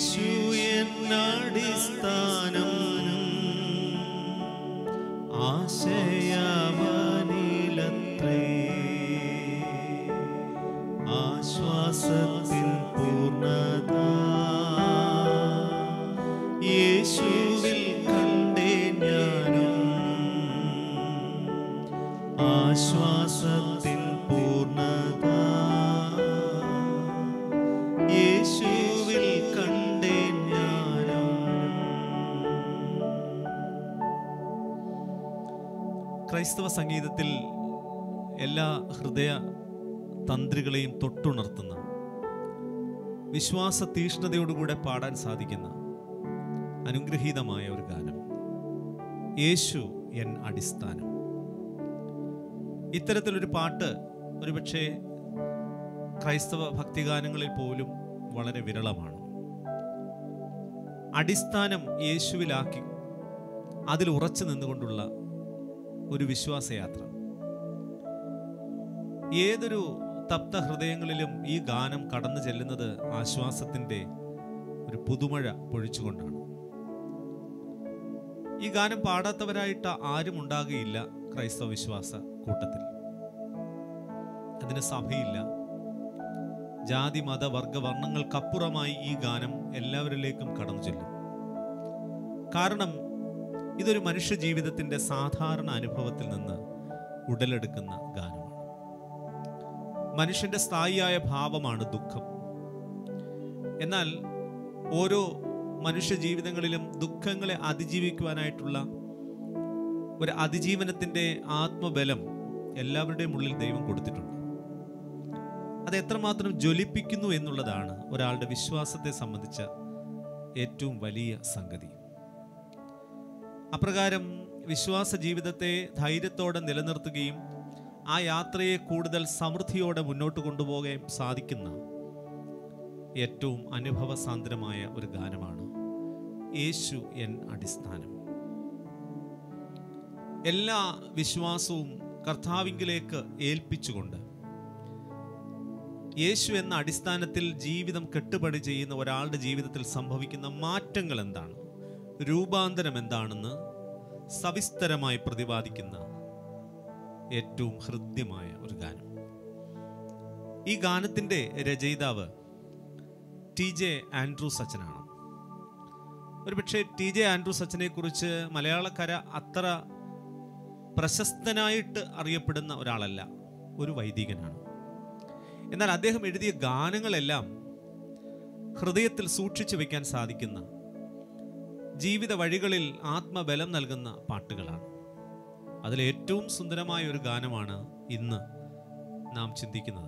യേശു എന്നടിസ്ഥാനം ആശയമനിലത്രേ ആശ്വാസത്തിൻ പൂർണ്ണത യേശുവിൽ കണ്ടേ ഞാനും ആശ്വാസത്തിൻ പൂർണ്ണത യേശുവിൽ കണ്ടേ ഞാനും ക്രൈസ്തവ സംഗീതത്തിൽ എല്ലാ ഹൃദയ തന്ത്രികളെയും തൊട്ടുണർത്തുന്ന വിശ്വാസ തീഷ്ണതയോടുകൂടെ പാടാൻ സാധിക്കുന്ന അനുഗ്രഹീതമായ ഒരു ഗാനം യേശു എൻ അടിസ്ഥാനം ഇത്തരത്തിലൊരു പാട്ട് ഒരുപക്ഷെ ക്രൈസ്തവ ഭക്തിഗാനങ്ങളിൽ പോലും വളരെ വിരളമാണ് അടിസ്ഥാനം യേശുവിലാക്കി അതിൽ ഉറച്ചു നിന്നുകൊണ്ടുള്ള ഒരു വിശ്വാസയാത്ര ഏതൊരു തപ്ത ഹൃദയങ്ങളിലും ഈ ഗാനം കടന്നു ചെല്ലുന്നത് ആശ്വാസത്തിൻ്റെ ഒരു പുതുമഴ പൊഴിച്ചുകൊണ്ടാണ് ഈ ഗാനം പാടാത്തവരായിട്ട് ആരും ഉണ്ടാകുകയില്ല ക്രൈസ്തവ വിശ്വാസ കൂട്ടത്തിൽ അതിന് സഭയില്ല ജാതി മത വർഗ വർണ്ണങ്ങൾക്കപ്പുറമായി ഈ ഗാനം എല്ലാവരിലേക്കും കടന്നു ചെല്ലും കാരണം ഇതൊരു മനുഷ്യ ജീവിതത്തിന്റെ സാധാരണ അനുഭവത്തിൽ നിന്ന് ഉടലെടുക്കുന്ന ഗാനമാണ് മനുഷ്യന്റെ സ്ഥായിയായ ഭാവമാണ് ദുഃഖം എന്നാൽ ഓരോ മനുഷ്യ ജീവിതങ്ങളിലും ദുഃഖങ്ങളെ അതിജീവിക്കുവാനായിട്ടുള്ള ഒരു അതിജീവനത്തിന്റെ ആത്മബലം എല്ലാവരുടെയും ഉള്ളിൽ ദൈവം കൊടുത്തിട്ടുണ്ട് അത് എത്രമാത്രം ജ്വലിപ്പിക്കുന്നു എന്നുള്ളതാണ് ഒരാളുടെ വിശ്വാസത്തെ സംബന്ധിച്ച ഏറ്റവും വലിയ സംഗതി അപ്രകാരം വിശ്വാസ ജീവിതത്തെ ധൈര്യത്തോടെ നിലനിർത്തുകയും ആ യാത്രയെ കൂടുതൽ സമൃദ്ധിയോടെ മുന്നോട്ട് കൊണ്ടുപോകാൻ സാധിക്കുന്ന ഏറ്റവും അനുഭവസാന്ദ്രമായ ഒരു ഗാനമാണ് യേശു എൻ അടിസ്ഥാനം എല്ലാ വിശ്വാസവും കർത്താവിങ്കിലേക്ക് ഏൽപ്പിച്ചുകൊണ്ട് യേശു എന്ന അടിസ്ഥാനത്തിൽ ജീവിതം കെട്ടുപടി ചെയ്യുന്ന ഒരാളുടെ ജീവിതത്തിൽ സംഭവിക്കുന്ന മാറ്റങ്ങൾ എന്താണ് രൂപാന്തരം എന്താണെന്ന് സവിസ്തരമായി പ്രതിപാദിക്കുന്ന ഏറ്റവും ഹൃദ്യമായ ഒരു ഗാനം ഈ ഗാനത്തിന്റെ രചയിതാവ് ടി ജെ ആൻഡ്രൂസ് അച്ഛനാണ് ഒരുപക്ഷെ ടി ജെ ആൻഡ്രൂസ് അച്ഛനെ കുറിച്ച് മലയാളക്കര അത്ര പ്രശസ്തനായിട്ട് അറിയപ്പെടുന്ന ഒരാളല്ല ഒരു വൈദികനാണ് എന്നാൽ അദ്ദേഹം എഴുതിയ ഗാനങ്ങളെല്ലാം ഹൃദയത്തിൽ സൂക്ഷിച്ചു വെക്കാൻ സാധിക്കുന്ന ജീവിത വഴികളിൽ ആത്മബലം നൽകുന്ന പാട്ടുകളാണ് അതിൽ ഏറ്റവും സുന്ദരമായ ഒരു ഗാനമാണ് ഇന്ന് നാം ചിന്തിക്കുന്നത്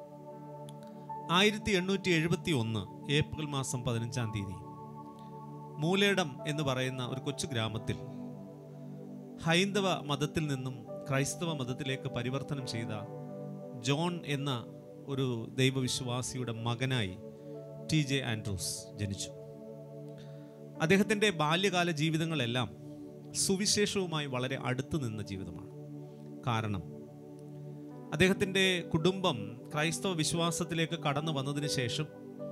ആയിരത്തി എണ്ണൂറ്റി എഴുപത്തി ഒന്ന് ഏപ്രിൽ മാസം പതിനഞ്ചാം തീയതി മൂലേടം എന്ന് പറയുന്ന ഒരു കൊച്ചു ഗ്രാമത്തിൽ ഹൈന്ദവ മതത്തിൽ നിന്നും ക്രൈസ്തവ മതത്തിലേക്ക് പരിവർത്തനം ചെയ്ത ജോൺ എന്ന ഒരു ദൈവവിശ്വാസിയുടെ മകനായി ടി ജെ ആൻഡ്രൂസ് ജനിച്ചു അദ്ദേഹത്തിൻ്റെ ബാല്യകാല ജീവിതങ്ങളെല്ലാം സുവിശേഷവുമായി വളരെ അടുത്തു നിന്ന ജീവിതമാണ് കാരണം അദ്ദേഹത്തിൻ്റെ കുടുംബം ക്രൈസ്തവ വിശ്വാസത്തിലേക്ക് കടന്നു വന്നതിന് ശേഷം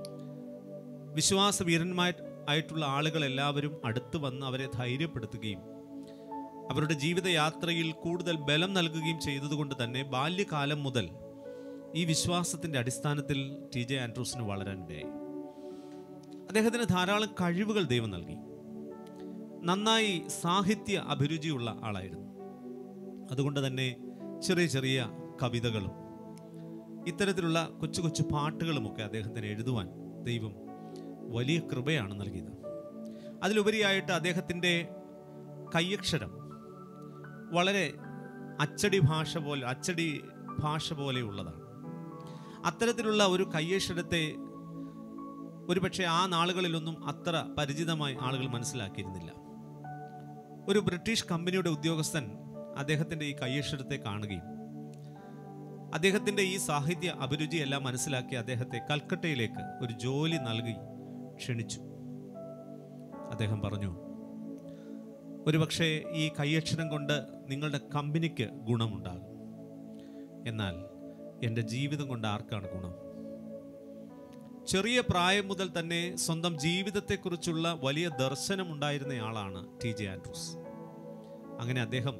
വിശ്വാസ വീരന്മാർ ആയിട്ടുള്ള ആളുകൾ എല്ലാവരും അടുത്ത് വന്ന് അവരെ ധൈര്യപ്പെടുത്തുകയും അവരുടെ ജീവിതയാത്രയിൽ കൂടുതൽ ബലം നൽകുകയും ചെയ്തതുകൊണ്ട് തന്നെ ബാല്യകാലം മുതൽ ഈ വിശ്വാസത്തിൻ്റെ അടിസ്ഥാനത്തിൽ ടി ജെ ആൻഡ്രൂസിന് വളരാനിടയായി അദ്ദേഹത്തിന് ധാരാളം കഴിവുകൾ ദൈവം നൽകി നന്നായി സാഹിത്യ അഭിരുചിയുള്ള ആളായിരുന്നു അതുകൊണ്ട് തന്നെ ചെറിയ ചെറിയ കവിതകളും ഇത്തരത്തിലുള്ള കൊച്ചു കൊച്ചു പാട്ടുകളുമൊക്കെ അദ്ദേഹത്തിന് എഴുതുവാൻ ദൈവം വലിയ കൃപയാണ് നൽകിയത് അതിലുപരിയായിട്ട് അദ്ദേഹത്തിൻ്റെ കയ്യക്ഷരം വളരെ അച്ചടി ഭാഷ പോലെ അച്ചടി ഭാഷ പോലെയുള്ളതാണ് അത്തരത്തിലുള്ള ഒരു കയ്യക്ഷരത്തെ ഒരുപക്ഷെ ആ നാളുകളിലൊന്നും അത്ര പരിചിതമായി ആളുകൾ മനസ്സിലാക്കിയിരുന്നില്ല ഒരു ബ്രിട്ടീഷ് കമ്പനിയുടെ ഉദ്യോഗസ്ഥൻ അദ്ദേഹത്തിൻ്റെ ഈ കയ്യക്ഷരത്തെ കാണുകയും അദ്ദേഹത്തിൻ്റെ ഈ സാഹിത്യ അഭിരുചിയെല്ലാം മനസ്സിലാക്കി അദ്ദേഹത്തെ കൽക്കട്ടയിലേക്ക് ഒരു ജോലി നൽകി ക്ഷണിച്ചു അദ്ദേഹം പറഞ്ഞു ഒരുപക്ഷെ ഈ കയ്യക്ഷരം കൊണ്ട് നിങ്ങളുടെ കമ്പനിക്ക് ഗുണമുണ്ടാകും എന്നാൽ എൻ്റെ ജീവിതം കൊണ്ട് ആർക്കാണ് ഗുണം ചെറിയ പ്രായം മുതൽ തന്നെ സ്വന്തം ജീവിതത്തെക്കുറിച്ചുള്ള വലിയ ദർശനം ഉണ്ടായിരുന്നയാളാണ് ടി ജെ ആൻഡ്രൂസ് അങ്ങനെ അദ്ദേഹം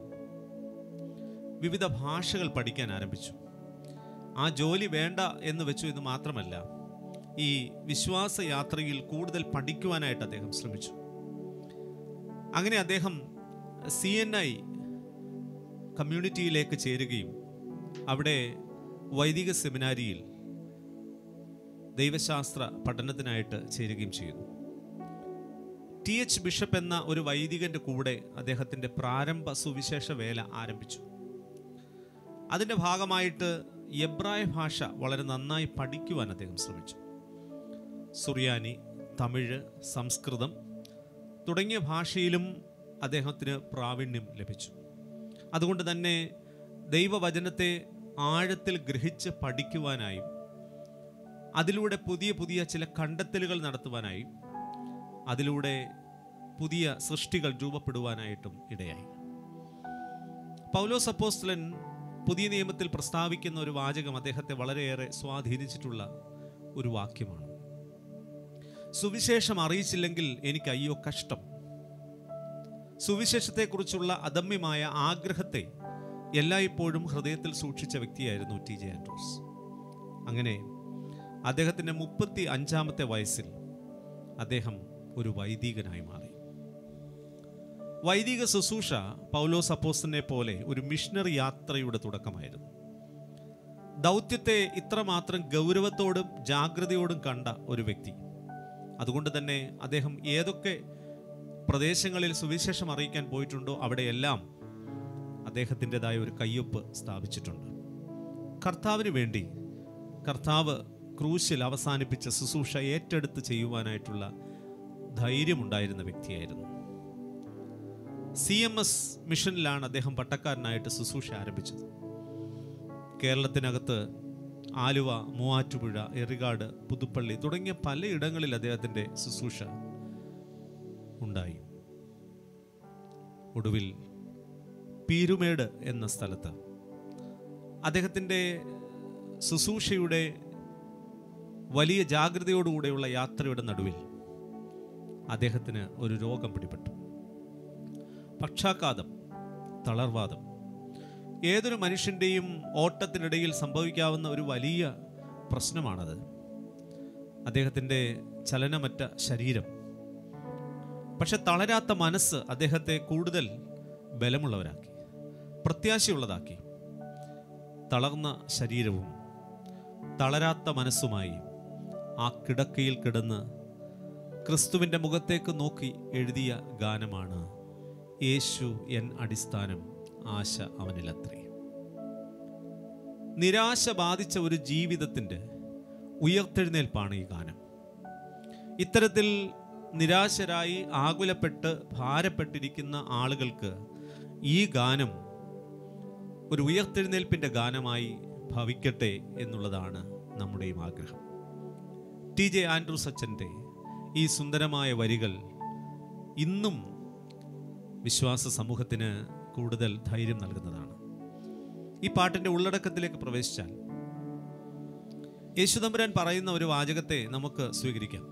വിവിധ ഭാഷകൾ പഠിക്കാൻ ആരംഭിച്ചു ആ ജോലി വേണ്ട എന്ന് വെച്ചു എന്ന് മാത്രമല്ല ഈ വിശ്വാസ യാത്രയിൽ കൂടുതൽ പഠിക്കുവാനായിട്ട് അദ്ദേഹം ശ്രമിച്ചു അങ്ങനെ അദ്ദേഹം സി എൻ ഐ കമ്മ്യൂണിറ്റിയിലേക്ക് ചേരുകയും അവിടെ വൈദിക സെമിനാരിയിൽ ദൈവശാസ്ത്ര പഠനത്തിനായിട്ട് ചേരുകയും ചെയ്യുന്നു ടി എച്ച് ബിഷപ്പ് എന്ന ഒരു വൈദികന്റെ കൂടെ അദ്ദേഹത്തിന്റെ പ്രാരംഭ സുവിശേഷ വേല ആരംഭിച്ചു അതിന്റെ ഭാഗമായിട്ട് എബ്രായ ഭാഷ വളരെ നന്നായി പഠിക്കുവാൻ അദ്ദേഹം ശ്രമിച്ചു സുറിയാനി തമിഴ് സംസ്കൃതം തുടങ്ങിയ ഭാഷയിലും അദ്ദേഹത്തിന് പ്രാവീണ്യം ലഭിച്ചു അതുകൊണ്ട് തന്നെ ദൈവവചനത്തെ ആഴത്തിൽ ഗ്രഹിച്ച് പഠിക്കുവാനായും അതിലൂടെ പുതിയ പുതിയ ചില കണ്ടെത്തലുകൾ നടത്തുവാനായും അതിലൂടെ പുതിയ സൃഷ്ടികൾ രൂപപ്പെടുവാനായിട്ടും ഇടയായി പൗലോസ് അപ്പോസ്തലൻ പുതിയ നിയമത്തിൽ പ്രസ്താവിക്കുന്ന ഒരു വാചകം അദ്ദേഹത്തെ വളരെയേറെ സ്വാധീനിച്ചിട്ടുള്ള ഒരു വാക്യമാണ് സുവിശേഷം അറിയിച്ചില്ലെങ്കിൽ എനിക്ക് അയ്യോ കഷ്ടം സുവിശേഷത്തെക്കുറിച്ചുള്ള അദമ്യമായ ആഗ്രഹത്തെ എല്ലായ്പ്പോഴും ഹൃദയത്തിൽ സൂക്ഷിച്ച വ്യക്തിയായിരുന്നു ടി ജെ ആൻഡ്രോസ് അങ്ങനെ അദ്ദേഹത്തിൻ്റെ മുപ്പത്തി അഞ്ചാമത്തെ വയസ്സിൽ അദ്ദേഹം ഒരു വൈദികനായി മാറി വൈദിക ശുശ്രൂഷ പൗലോസ് അപ്പോസ്തനെ പോലെ ഒരു മിഷണറി യാത്രയുടെ തുടക്കമായിരുന്നു ദൗത്യത്തെ ഇത്രമാത്രം ഗൗരവത്തോടും ജാഗ്രതയോടും കണ്ട ഒരു വ്യക്തി അതുകൊണ്ട് തന്നെ അദ്ദേഹം ഏതൊക്കെ പ്രദേശങ്ങളിൽ സുവിശേഷം അറിയിക്കാൻ പോയിട്ടുണ്ടോ അവിടെയെല്ലാം അദ്ദേഹത്തിൻ്റെതായ ഒരു കയ്യൊപ്പ് സ്ഥാപിച്ചിട്ടുണ്ട് കർത്താവിന് വേണ്ടി കർത്താവ് ക്രൂശിൽ അവസാനിപ്പിച്ച ശുശ്രൂഷ ഏറ്റെടുത്ത് ചെയ്യുവാനായിട്ടുള്ള ധൈര്യമുണ്ടായിരുന്ന വ്യക്തിയായിരുന്നു സി എം എസ് മിഷനിലാണ് അദ്ദേഹം പട്ടക്കാരനായിട്ട് ശുശ്രൂഷ ആരംഭിച്ചത് കേരളത്തിനകത്ത് ആലുവ മൂവാറ്റുപുഴ എറികാട് പുതുപ്പള്ളി തുടങ്ങിയ പലയിടങ്ങളിൽ അദ്ദേഹത്തിൻ്റെ ശുശ്രൂഷ ഉണ്ടായി ഒടുവിൽ പീരുമേട് എന്ന സ്ഥലത്ത് അദ്ദേഹത്തിൻ്റെ ശുശ്രൂഷയുടെ വലിയ ജാഗ്രതയോടുകൂടെയുള്ള യാത്രയുടെ നടുവിൽ അദ്ദേഹത്തിന് ഒരു രോഗം പിടിപെട്ടു പക്ഷാഘാതം തളർവാദം ഏതൊരു മനുഷ്യൻ്റെയും ഓട്ടത്തിനിടയിൽ സംഭവിക്കാവുന്ന ഒരു വലിയ പ്രശ്നമാണത് അദ്ദേഹത്തിൻ്റെ ചലനമറ്റ ശരീരം പക്ഷെ തളരാത്ത മനസ്സ് അദ്ദേഹത്തെ കൂടുതൽ ബലമുള്ളവരാക്കി പ്രത്യാശയുള്ളതാക്കി തളർന്ന ശരീരവും തളരാത്ത മനസ്സുമായി ആ കിടക്കയിൽ കിടന്ന് ക്രിസ്തുവിൻ്റെ മുഖത്തേക്ക് നോക്കി എഴുതിയ ഗാനമാണ് യേശു എൻ അടിസ്ഥാനം ആശ അവനിലത്രേ നിരാശ ബാധിച്ച ഒരു ജീവിതത്തിൻ്റെ ഉയർത്തെഴുന്നേൽപ്പാണ് ഈ ഗാനം ഇത്തരത്തിൽ നിരാശരായി ആകുലപ്പെട്ട് ഭാരപ്പെട്ടിരിക്കുന്ന ആളുകൾക്ക് ഈ ഗാനം ഒരു ഉയർത്തെഴുന്നേൽപ്പിൻ്റെ ഗാനമായി ഭവിക്കട്ടെ എന്നുള്ളതാണ് നമ്മുടെയും ആഗ്രഹം ടി ജെ ആൻഡ്രൂസ് അച്ഛൻ്റെ ഈ സുന്ദരമായ വരികൾ ഇന്നും വിശ്വാസ സമൂഹത്തിന് കൂടുതൽ ധൈര്യം നൽകുന്നതാണ് ഈ പാട്ടിൻ്റെ ഉള്ളടക്കത്തിലേക്ക് പ്രവേശിച്ചാൽ യേശുദമ്പുരാൻ പറയുന്ന ഒരു വാചകത്തെ നമുക്ക് സ്വീകരിക്കാം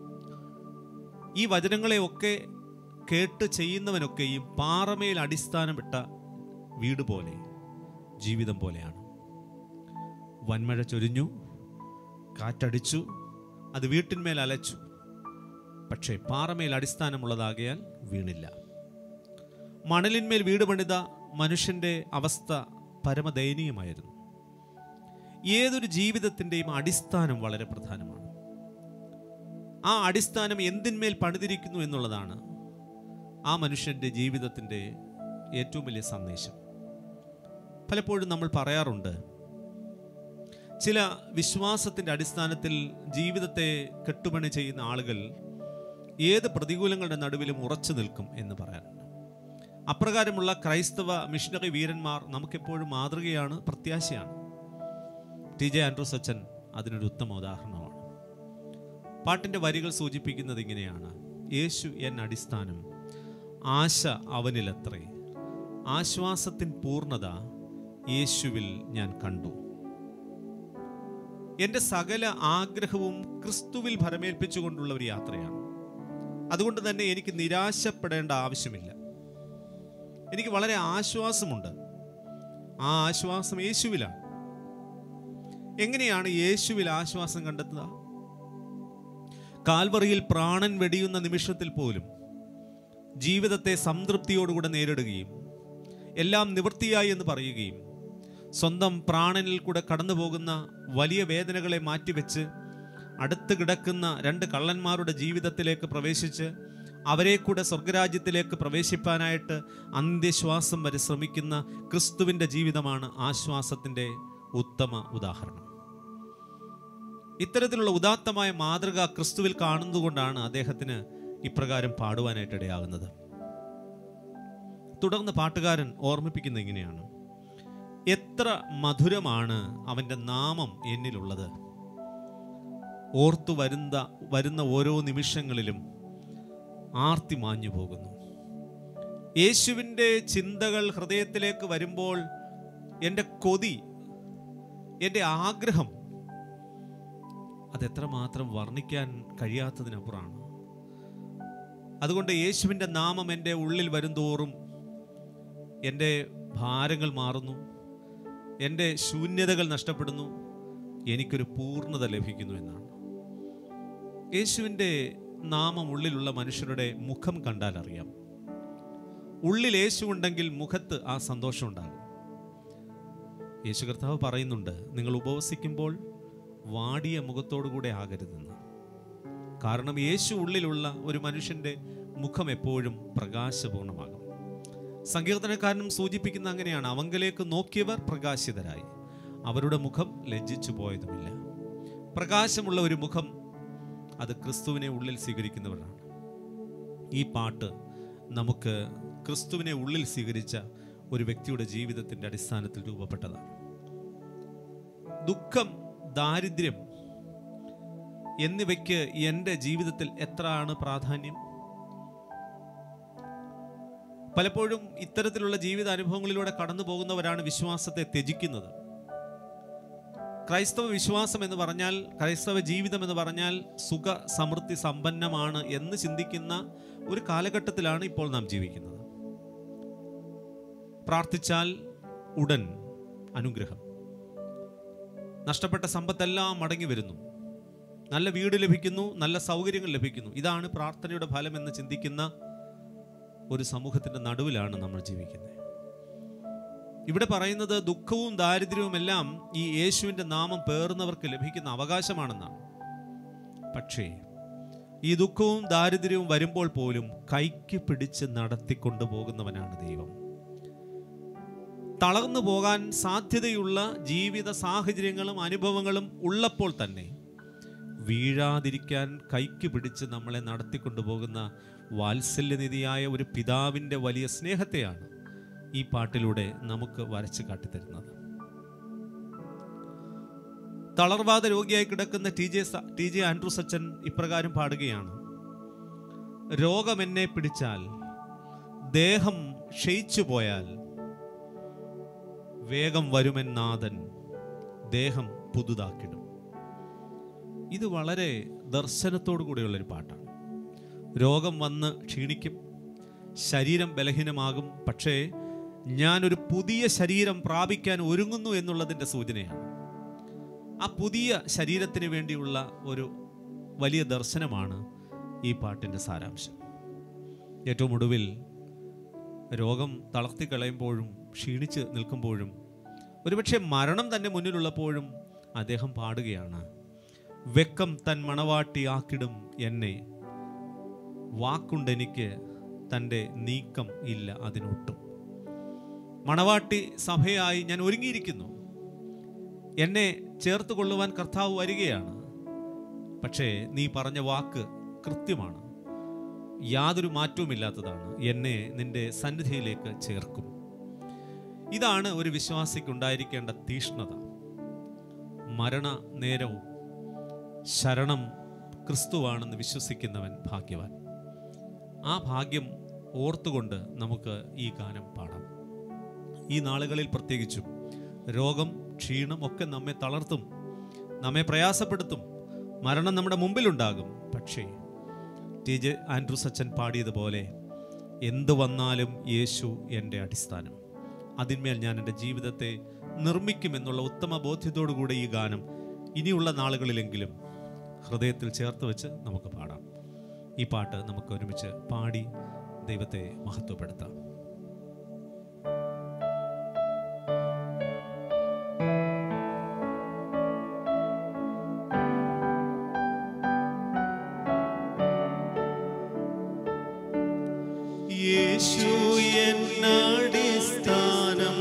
ഈ വചനങ്ങളെയൊക്കെ കേട്ട് ചെയ്യുന്നവനൊക്കെയും പാറമേൽ അടിസ്ഥാനമിട്ട വീട് പോലെ ജീവിതം പോലെയാണ് വൻമഴ ചൊരിഞ്ഞു കാറ്റടിച്ചു അത് വീട്ടിന്മേൽ അലച്ചു പക്ഷേ പാറമേൽ അടിസ്ഥാനമുള്ളതാകയാൽ വീണില്ല മണലിന്മേൽ വീട് പണിത മനുഷ്യന്റെ അവസ്ഥ പരമദയനീയമായിരുന്നു ഏതൊരു ജീവിതത്തിൻ്റെയും അടിസ്ഥാനം വളരെ പ്രധാനമാണ് ആ അടിസ്ഥാനം എന്തിന്മേൽ പണിതിരിക്കുന്നു എന്നുള്ളതാണ് ആ മനുഷ്യൻ്റെ ജീവിതത്തിൻ്റെ ഏറ്റവും വലിയ സന്ദേശം പലപ്പോഴും നമ്മൾ പറയാറുണ്ട് ചില വിശ്വാസത്തിൻ്റെ അടിസ്ഥാനത്തിൽ ജീവിതത്തെ കെട്ടുപണി ചെയ്യുന്ന ആളുകൾ ഏത് പ്രതികൂലങ്ങളുടെ നടുവിലും ഉറച്ചു നിൽക്കും എന്ന് പറയാറുണ്ട് അപ്രകാരമുള്ള ക്രൈസ്തവ മിഷണറി വീരന്മാർ നമുക്കെപ്പോഴും മാതൃകയാണ് പ്രത്യാശയാണ് ടി ജെ ആൻഡ്രൂസ് അച്ഛൻ അതിനൊരു ഉത്തമ ഉദാഹരണമാണ് പാട്ടിൻ്റെ വരികൾ സൂചിപ്പിക്കുന്നത് ഇങ്ങനെയാണ് യേശു എൻ അടിസ്ഥാനം ആശ അവനിലത്രേ ആശ്വാസത്തിൻ പൂർണ്ണത യേശുവിൽ ഞാൻ കണ്ടു എൻ്റെ സകല ആഗ്രഹവും ക്രിസ്തുവിൽ ഭരമേൽപ്പിച്ചുകൊണ്ടുള്ള ഒരു യാത്രയാണ് അതുകൊണ്ട് തന്നെ എനിക്ക് നിരാശപ്പെടേണ്ട ആവശ്യമില്ല എനിക്ക് വളരെ ആശ്വാസമുണ്ട് ആ ആശ്വാസം യേശുവിലാണ് എങ്ങനെയാണ് യേശുവിൽ ആശ്വാസം കണ്ടെത്തുക കാൽവറിയിൽ പ്രാണൻ വെടിയുന്ന നിമിഷത്തിൽ പോലും ജീവിതത്തെ സംതൃപ്തിയോടുകൂടെ നേരിടുകയും എല്ലാം നിവൃത്തിയായി എന്ന് പറയുകയും സ്വന്തം പ്രാണനിൽ കൂടെ കടന്നു പോകുന്ന വലിയ വേദനകളെ മാറ്റിവെച്ച് അടുത്ത് കിടക്കുന്ന രണ്ട് കള്ളന്മാരുടെ ജീവിതത്തിലേക്ക് പ്രവേശിച്ച് അവരെ കൂടെ സ്വർഗരാജ്യത്തിലേക്ക് പ്രവേശിപ്പാനായിട്ട് അന്ത്യശ്വാസം വരെ ശ്രമിക്കുന്ന ക്രിസ്തുവിൻ്റെ ജീവിതമാണ് ആശ്വാസത്തിൻ്റെ ഉത്തമ ഉദാഹരണം ഇത്തരത്തിലുള്ള ഉദാത്തമായ മാതൃക ക്രിസ്തുവിൽ കാണുന്നതുകൊണ്ടാണ് അദ്ദേഹത്തിന് ഇപ്രകാരം പാടുവാനായിട്ട് ഇടയാകുന്നത് തുടർന്ന് പാട്ടുകാരൻ ഓർമ്മിപ്പിക്കുന്ന ഇങ്ങനെയാണ് എത്ര മധുരമാണ് അവൻ്റെ നാമം എന്നിലുള്ളത് ഓർത്തു വരുന്ന വരുന്ന ഓരോ നിമിഷങ്ങളിലും ആർത്തി മാഞ്ഞു പോകുന്നു യേശുവിൻ്റെ ചിന്തകൾ ഹൃദയത്തിലേക്ക് വരുമ്പോൾ എൻ്റെ കൊതി എൻ്റെ ആഗ്രഹം അതെത്രമാത്രം വർണ്ണിക്കാൻ കഴിയാത്തതിനപ്പുറമാണ് അതുകൊണ്ട് യേശുവിൻ്റെ നാമം എൻ്റെ ഉള്ളിൽ വരുംതോറും എൻ്റെ ഭാരങ്ങൾ മാറുന്നു എൻ്റെ ശൂന്യതകൾ നഷ്ടപ്പെടുന്നു എനിക്കൊരു പൂർണ്ണത ലഭിക്കുന്നു എന്നാണ് യേശുവിൻ്റെ നാമം ഉള്ളിലുള്ള മനുഷ്യരുടെ മുഖം കണ്ടാൽ അറിയാം ഉള്ളിൽ യേശു ഉണ്ടെങ്കിൽ മുഖത്ത് ആ സന്തോഷം ഉണ്ടാകും യേശു കർത്താവ് പറയുന്നുണ്ട് നിങ്ങൾ ഉപവസിക്കുമ്പോൾ വാടിയ മുഖത്തോടുകൂടെ ആകരുതെന്ന് കാരണം യേശു ഉള്ളിലുള്ള ഒരു മനുഷ്യൻ്റെ മുഖം എപ്പോഴും പ്രകാശപൂർണമാകും സങ്കീർത്തനക്കാരനും സൂചിപ്പിക്കുന്ന അങ്ങനെയാണ് അവങ്കലേക്ക് നോക്കിയവർ പ്രകാശിതരായി അവരുടെ മുഖം ലജ്ജിച്ചു പോയതുമില്ല പ്രകാശമുള്ള ഒരു മുഖം അത് ക്രിസ്തുവിനെ ഉള്ളിൽ സ്വീകരിക്കുന്നവരാണ് ഈ പാട്ട് നമുക്ക് ക്രിസ്തുവിനെ ഉള്ളിൽ സ്വീകരിച്ച ഒരു വ്യക്തിയുടെ ജീവിതത്തിൻ്റെ അടിസ്ഥാനത്തിൽ രൂപപ്പെട്ടതാണ് ദുഃഖം ദാരിദ്ര്യം എന്നിവയ്ക്ക് എൻ്റെ ജീവിതത്തിൽ എത്രയാണ് പ്രാധാന്യം പലപ്പോഴും ഇത്തരത്തിലുള്ള ജീവിത അനുഭവങ്ങളിലൂടെ കടന്നു പോകുന്നവരാണ് വിശ്വാസത്തെ ത്യജിക്കുന്നത് ക്രൈസ്തവ വിശ്വാസം എന്ന് പറഞ്ഞാൽ ക്രൈസ്തവ ജീവിതം എന്ന് പറഞ്ഞാൽ സുഖ സമൃദ്ധി സമ്പന്നമാണ് എന്ന് ചിന്തിക്കുന്ന ഒരു കാലഘട്ടത്തിലാണ് ഇപ്പോൾ നാം ജീവിക്കുന്നത് പ്രാർത്ഥിച്ചാൽ ഉടൻ അനുഗ്രഹം നഷ്ടപ്പെട്ട സമ്പത്തെല്ലാം മടങ്ങി വരുന്നു നല്ല വീട് ലഭിക്കുന്നു നല്ല സൗകര്യങ്ങൾ ലഭിക്കുന്നു ഇതാണ് പ്രാർത്ഥനയുടെ ഫലം എന്ന് ചിന്തിക്കുന്ന ഒരു സമൂഹത്തിന്റെ നടുവിലാണ് നമ്മൾ ജീവിക്കുന്നത് ഇവിടെ പറയുന്നത് ദുഃഖവും ദാരിദ്ര്യവും എല്ലാം ഈ യേശുവിൻ്റെ നാമം പേറുന്നവർക്ക് ലഭിക്കുന്ന അവകാശമാണെന്നാണ് പക്ഷേ ഈ ദുഃഖവും ദാരിദ്ര്യവും വരുമ്പോൾ പോലും കൈക്ക് പിടിച്ച് നടത്തിക്കൊണ്ടു പോകുന്നവനാണ് ദൈവം തളർന്നു പോകാൻ സാധ്യതയുള്ള ജീവിത സാഹചര്യങ്ങളും അനുഭവങ്ങളും ഉള്ളപ്പോൾ തന്നെ വീഴാതിരിക്കാൻ കൈക്ക് പിടിച്ച് നമ്മളെ നടത്തിക്കൊണ്ടുപോകുന്ന വാത്സല്യനിധിയായ ഒരു പിതാവിൻ്റെ വലിയ സ്നേഹത്തെയാണ് ഈ പാട്ടിലൂടെ നമുക്ക് വരച്ച് കാട്ടിത്തരുന്നത് തളർവാദ രോഗിയായി കിടക്കുന്ന ടി ജെ സ- ടി ജെ ആൻഡ്രൂസ് അച്ഛൻ ഇപ്രകാരം പാടുകയാണ് രോഗം എന്നെ പിടിച്ചാൽ ദേഹം ക്ഷയിച്ചു പോയാൽ വേഗം വരുമെൻ നാഥൻ ദേഹം പുതുതാക്കിടും ഇത് വളരെ ദർശനത്തോടു കൂടിയുള്ളൊരു പാട്ടാണ് രോഗം വന്ന് ക്ഷീണിക്കും ശരീരം ബലഹീനമാകും പക്ഷേ ഞാനൊരു പുതിയ ശരീരം പ്രാപിക്കാൻ ഒരുങ്ങുന്നു എന്നുള്ളതിൻ്റെ സൂചനയാണ് ആ പുതിയ ശരീരത്തിന് വേണ്ടിയുള്ള ഒരു വലിയ ദർശനമാണ് ഈ പാട്ടിൻ്റെ സാരാംശം ഏറ്റവും ഒടുവിൽ രോഗം തളർത്തിക്കളയുമ്പോഴും ക്ഷീണിച്ച് നിൽക്കുമ്പോഴും ഒരുപക്ഷെ മരണം തന്നെ മുന്നിലുള്ളപ്പോഴും അദ്ദേഹം പാടുകയാണ് വെക്കം തൻ മണവാട്ടിയാക്കിടും എന്നെ വാക്കുണ്ടെനിക്ക് തൻ്റെ നീക്കം ഇല്ല അതിനൊട്ടും മണവാട്ടി സഭയായി ഞാൻ ഒരുങ്ങിയിരിക്കുന്നു എന്നെ ചേർത്ത് കൊള്ളുവാൻ കർത്താവ് വരികയാണ് പക്ഷേ നീ പറഞ്ഞ വാക്ക് കൃത്യമാണ് യാതൊരു മാറ്റവുമില്ലാത്തതാണ് എന്നെ നിന്റെ സന്നിധിയിലേക്ക് ചേർക്കും ഇതാണ് ഒരു വിശ്വാസിക്ക് ഉണ്ടായിരിക്കേണ്ട തീഷ്ണത മരണ നേരവും ശരണം ക്രിസ്തുവാണെന്ന് വിശ്വസിക്കുന്നവൻ ഭാഗ്യവാൻ ആ ഭാഗ്യം ഓർത്തുകൊണ്ട് നമുക്ക് ഈ ഗാനം പാടാം ഈ നാളുകളിൽ പ്രത്യേകിച്ചും രോഗം ക്ഷീണം ഒക്കെ നമ്മെ തളർത്തും നമ്മെ പ്രയാസപ്പെടുത്തും മരണം നമ്മുടെ മുമ്പിലുണ്ടാകും പക്ഷേ ടി ജെ ആൻഡ്രൂസ് അച്ഛൻ പാടിയതുപോലെ എന്തു വന്നാലും യേശു എൻ്റെ അടിസ്ഥാനം അതിന്മേൽ ഞാൻ എൻ്റെ ജീവിതത്തെ നിർമ്മിക്കുമെന്നുള്ള ഉത്തമ ബോധ്യത്തോടുകൂടി ഈ ഗാനം ഇനിയുള്ള നാളുകളിലെങ്കിലും ഹൃദയത്തിൽ ചേർത്ത് വെച്ച് നമുക്ക് പാടാം ഈ പാട്ട് നമുക്ക് ഒരുമിച്ച് പാടി ദൈവത്തെ മഹത്വപ്പെടുത്താം യേശു എന്നടിസ്ഥാനം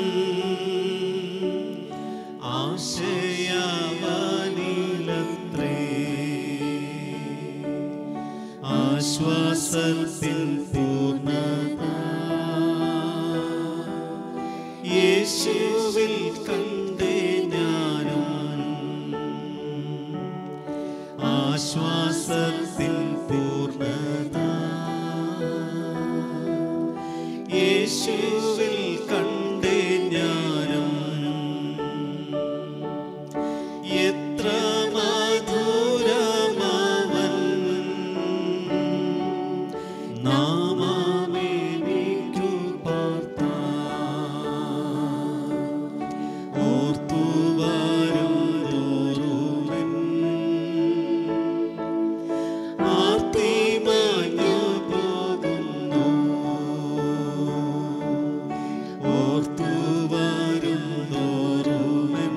ആശയവനിലത്രേ ആശ്വാസത്തിൻ പൂർണ്ണത യേശുവിൽ കണ്ടേ ഞാനും ആശ്വാസത്തിൻ പൂർണ്ണത യേശുവിൽ കണ്ടേ ഞാനും എത്ര മധുരമാവൻ നാമമേനിക്കു പാർത്താ ഓർത്തു വരും തോറുമെൻ ആർത്തി മാഞ്ഞു പോകുന്നു ഓർത്തു വരും തോറുമെൻ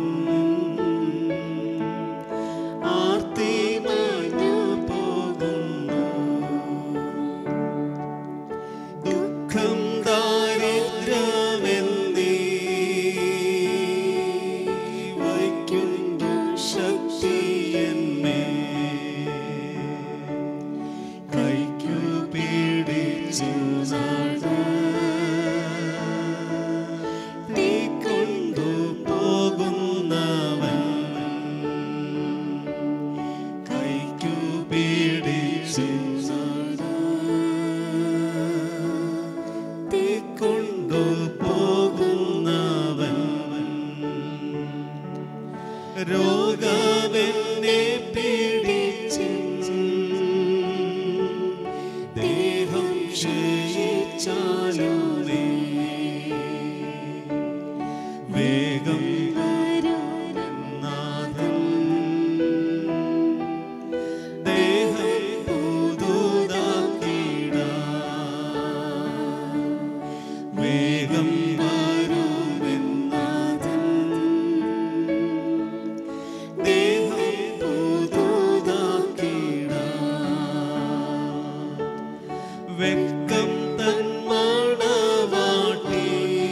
ആർത്തി മാഞ്ഞു പോകുന്നു ദുഃഖം ദാരിദ്ര്യമെന്നീ വയ്ക്കുന്നു ശക്തി എന്നെ കൈക്കു പീഡിച്ചു തീ കൊണ്ടു പോകുന്നവൻ കൈക്കു പീഡിച്ചു തീ കൊണ്ടു പോകുന്നവൻ രോഗമെന്നെ പീഡിച്ചു ദേഹം ക്ഷയിച്ചാലും നീ വേഗം നാഥൻ ദേഹം പുതുതാക്കിട വേഗം വരുമെന്നാഥൻ ദേഹം പുതുതാക്കിട വെക്കം തന്മണവാട്ടി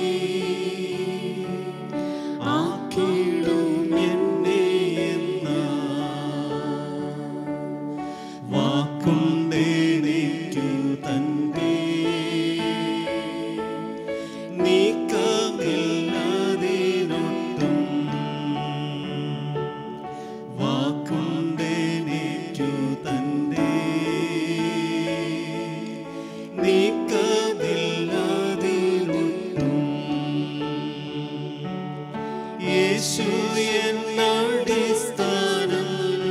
ആക്കിടും എന്നെ എന്ന വാക്കുണ്ടേനിക്കു തന്റെ നീക്കമില്ലാതിനൊട്ടും വാക്കുണ്ടേനിക്കു തന്റെ നീക്കമില്ലാതിനൊട്ടും യേശു എന്നടിസ്ഥാനം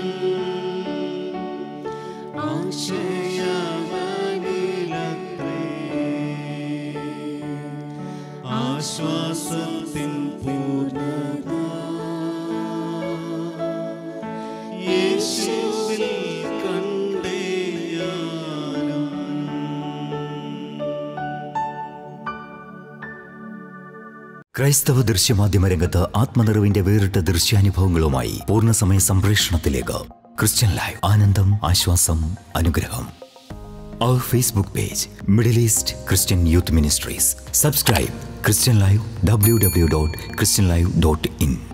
ആശയവനിലത്രേ ആശ്വാസത്തിൻ പൂർണ്ണത യേശുവിൽ കണ്ടേ ഞാനും ക്രൈസ്തവ ദൃശ്യമാധ്യമ രംഗത്ത് ആത്മനിറവിന്റെ വേറിട്ട ദൃശ്യാനുഭവങ്ങളുമായി പൂർണ്ണസമയ സംപ്രേഷണത്തിലേക്ക് ക്രിസ്ത്യൻ ലൈവ് ആനന്ദം ആശ്വാസം അനുഗ്രഹം അവർ Facebook page Middle East Christian youth ministries subscribe Christian live W W dot Christian live dot in